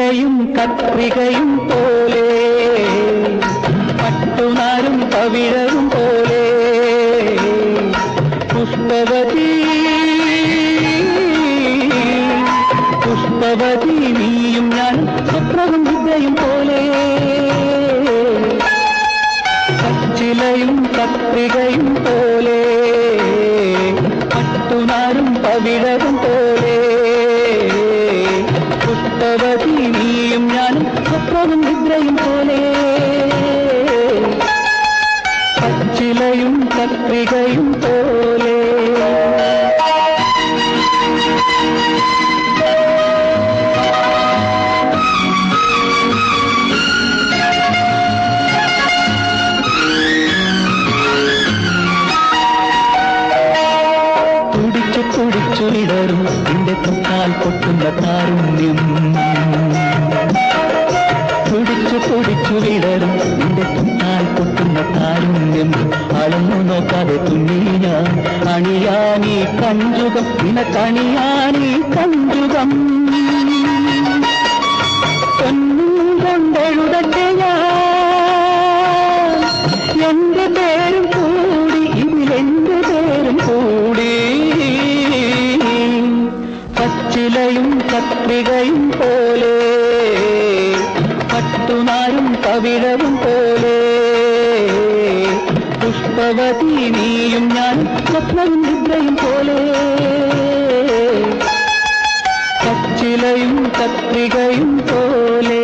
പച്ചിലയും കത്രികയും പോലെ പട്ടുനാരും പവിഴവും പോലെ പുഷ്പവതി പുഷ്പവതി നീയും ഞാൻ സ്വപ്നവും വിദ്യയും പോലെ പച്ചിലയും കത്രികയും പോലെ പട്ടുനാരും പവിഴവും പോലെ പുഷ്പവതി നീയും ഞാനും സ്വപ്നവും നിദ്രയും പോലെ പച്ചിലയും കത്രികയും പോലെ തുടിച്ചു തുടിച്ചു ഇടറും നിന്റെ തൊട്ടാൽ പൊട്ടുന്ന താരുണ്യം തുടിച്ചു തുടിച്ചു വിടരും നിന്റെ തൊട്ടാൽ പൊട്ടുന്ന താരുണ്യം അളന്നു നോക്കാതെ തുന്നി ഞാൻ അണിയാനീ കഞ്ചുകം നിനക്കണിയാനീ കഞ്ചുകം പൊന്നും കൊണ്ടെഴുതട്ടെ ഞാൻ എന്റെ പേരും കൂടി ഇതിലെന്റെ പേരും കൂടി പച്ചിലയും കത്രികയും പോലെ പട്ടുനാരും പവിഴവും പോലെ പുഷ്പവതി നീയും ഞാൻ സ്വപ്നവും നിദ്രയും പോലെ പച്ചിലയും കത്രികയും പോലെ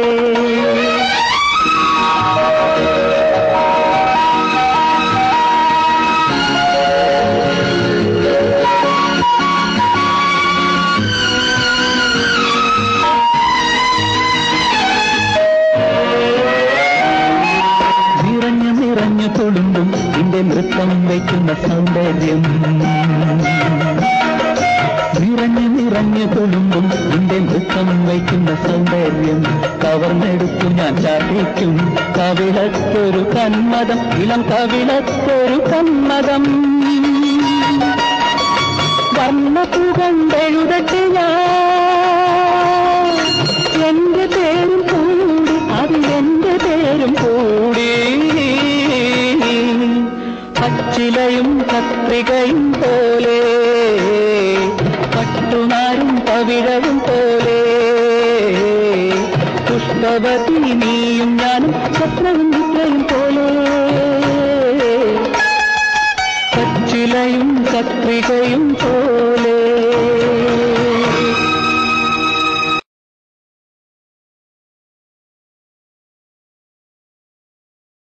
നിറഞ്ഞു നിറഞ്ഞു തൊടുമ്പും നിന്റെ നൃത്തം വയ്ക്കുന്ന സൗന്ദര്യം നിറഞ്ഞു നിറഞ്ഞു തൊടുമ്പും നിന്റെ നൃത്തം വയ്ക്കുന്ന സൗന്ദര്യം കവർന്നെടുത്തു ഞാൻ ചാട്ടിക്കും കവിളത്തൊരു കന്മതം ഇളം കവിളത്തൊരു കന്മതം വർണ്ണപ്പൂ കണ്ടെഴുതട്ടെ ഞാൻ എന്റെ പേരും കൂടി അത് എന്റെ പേരും കൂടി പച്ചിലയും കത്രികയും പോലെ പട്ടുനാരും പവിഴവും പോലെ പുഷ്പവതി നീയും ഞാനും സ്വപ്നവും നിദ്രയും പോലെ പച്ചിലയും കത്രികയും പോലെ